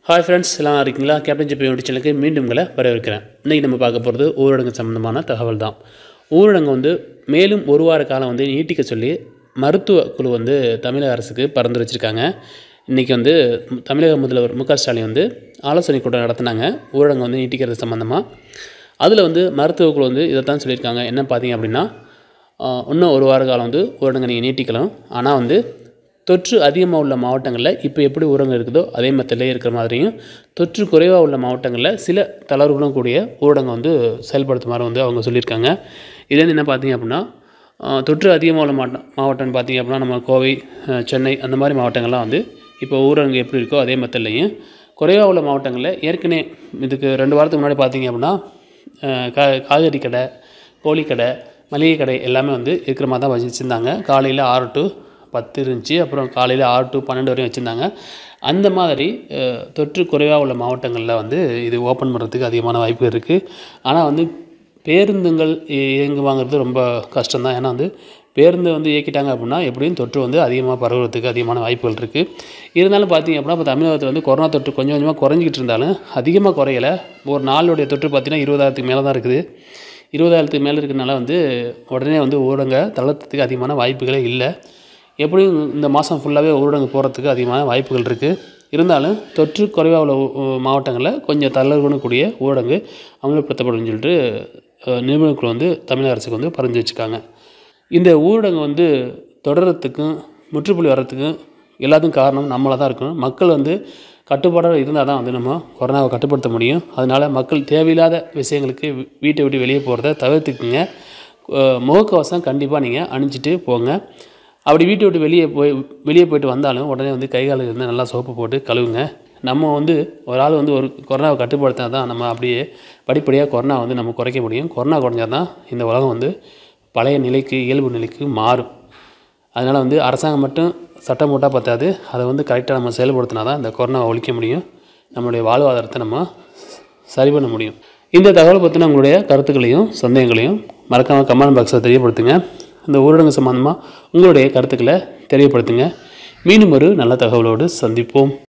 hi friends எல்லாம் இருக்கீங்களா captain GB YouTube சேனலுக்கு மீண்டும் உங்களை வரவேற்கிறேன் இன்றைக்கி நம்ம பார்க்க போகிறது ஊரடங்கு சம்மந்தமான தகவல் தான் ஊரடங்கு வந்து மேலும் ஒரு வார காலம் வந்து நீட்டிக்க சொல்லி மருத்துவ குழு வந்து தமிழக அரசுக்கு பரிந்துரைச்சிருக்காங்க இன்றைக்கி வந்து தமிழக முதல்வர் மு க ஸ்டாலின் வந்து ஆலோசனை கூட்டம் நடத்தினாங்க ஊரடங்கு வந்து நீட்டிக்கிறது சம்மந்தமாக அதில் வந்து மருத்துவ குழு வந்து இதை தான் சொல்லியிருக்காங்க என்ன பார்த்தீங்க அப்படின்னா ஆஹ், இன்னும் ஒரு வார காலம் வந்து ஊரடங்கு நீங்கள் நீட்டிக்கலாம் ஆனால் வந்து தொற்று அதிகமாக உள்ள மாவட்டங்களில் இப்போ எப்படி ஊரடங்கு இருக்குதோ அதே மெத்தடிலே இருக்கிற மாதிரியும் தொற்று குறைவாக உள்ள மாவட்டங்களில் சில தளர்வுகளும் கூடிய ஊரடங்கு வந்து செயல்படுத்துமாறு வந்து அவங்க சொல்லியிருக்காங்க இதே என்ன பார்த்தீங்க அப்படின்னா ஆஹ், தொற்று அதிகமாக உள்ள மாவட்டம் மாவட்டம்னு பார்த்தீங்க அப்படின்னா நம்ம கோவை ஆஹ், சென்னை அந்த மாதிரி மாவட்டங்கள்லாம் வந்து இப்போ ஊரடங்கு எப்படி இருக்கோ அதே மெத்தட்லையும் குறைவாக உள்ள மாவட்டங்களில் ஏற்கனவே இதுக்கு ரெண்டு வாரத்துக்கு முன்னாடி பார்த்தீங்க அப்படின்னா ஆஹ், கா காய்கறி கடை கோழி கடை மளிகை கடை எல்லாமே வந்து இருக்கிற மாதிரி தான் வச்சுருந்தாங்க காலையில் ஆறு டு பத்து இருந்துச்சு அப்புறம் காலையில் ஆறு டு பன்னெண்டு வரையும் வச்சுருந்தாங்க அந்த மாதிரி அஹ், தொற்று குறைவாக உள்ள மாவட்டங்களில் வந்து இது ஓப்பன் பண்ணுறதுக்கு அதிகமான வாய்ப்பு இருக்குது ஆனால் வந்து பேருந்துங்கள் இ- இயங்குவாங்கிறது ரொம்ப கஷ்டம்தான் ஏன்னா வந்து பேருந்து வந்து இயக்கிட்டாங்க அப்படின்னா எப்படியும் தொற்று வந்து அதிகமாக பரவுறதுக்கு அதிகமான வாய்ப்புகள் இருக்குது இருந்தாலும் பார்த்தீங்க அப்படின்னா இப்போ தமிழகத்தில் வந்து கொரோனா தொற்று கொஞ்சம் கொஞ்சமாக குறைஞ்சிக்கிட்டு இருந்தாலும் அதிகமாக குறையலை ஒரு நாளுடைய தொற்று பார்த்தீங்கன்னா இருபதாயிரத்துக்கு மேலே தான் இருக்குது இருபதாயிரத்துக்கு மேலே இருக்கிறனால வந்து உடனே வந்து ஊரடங்க தளர்த்துறதுக்கு அதிகமான வாய்ப்புகளே இல்லை எப்படியும் இந்த மாதம் ஃபுல்லாகவே ஊரடங்கு போகிறதுக்கு அதிகமான வாய்ப்புகள் இருக்குது இருந்தாலும் தொற்று குறைவாக உள்ள ஊ- ஊ- மாவட்டங்களில் கொஞ்சம் தளர்வுன்னு கூடிய ஊரடங்கு அமல்படுத்தப்படும் சொல்லிட்டு அஹ், நிபுணர் குழு வந்து தமிழக அரசுக்கு வந்து பரிந்து வச்சுருக்காங்க இந்த ஊரடங்கு வந்து தொடர்றதுக்கும் முற்றுப்புள்ளி வர்றதுக்கும் எல்லாத்துக்கும் காரணம் நம்மளாக தான் இருக்கணும் மக்கள் வந்து கட்டுப்பாடாக இருந்தால் தான் வந்து நம்ம கொரோனாவை கட்டுப்படுத்த முடியும் அதனால் மக்கள் தேவையில்லாத விஷயங்களுக்கு வீ- வீட்டை விட்டு வெளியே போகிறத தவிர்த்துக்குங்க அஹ் முகக்கவசம் கண்டிப்பாக நீங்கள் அணிஞ்சிட்டு போங்க அப்படி வீட்டை விட்டு வெளியே போய் வெளியே போயிட்டு வந்தாலும் உடனே வந்து கை கால் இருந்து நல்லா சோப்பு போட்டு கழுவுங்க நம்ம வந்து ஒரு ஆள் வந்து ஒரு கொரோனாவை கட்டுப்படுத்தினா தான் நம்ம அப்படியே படிப்படியாக கொரோனா வந்து நம்ம குறைக்க முடியும் கொரோனா குறைஞ்சா தான் இந்த உலகம் வந்து பழைய நிலைக்கு இயல்பு நிலைக்கு மாறும் அதனால் வந்து அரசாங்கம் மட்டும் சட்டம் போட்டால் பத்தாது அதை வந்து கரெக்டாக நம்ம செயல்படுத்தினா தான் இந்த கொரோனாவை ஒழிக்க முடியும் நம்மளுடைய வாழ்வாதாரத்தை நம்ம சரி பண்ண முடியும் இந்த தகவலை பற்றின உங்களுடைய கருத்துக்களையும் சந்தேகங்களையும் மறக்காமல் கமெண்ட் பாக்ஸில் தெரியப்படுத்துங்க இந்த ஊரடங்கு சம்மந்தமாக உங்களுடைய கருத்துக்களை தெரியப்படுத்துங்க மீண்டும் ஒரு நல்ல தகவலோடு சந்திப்போம்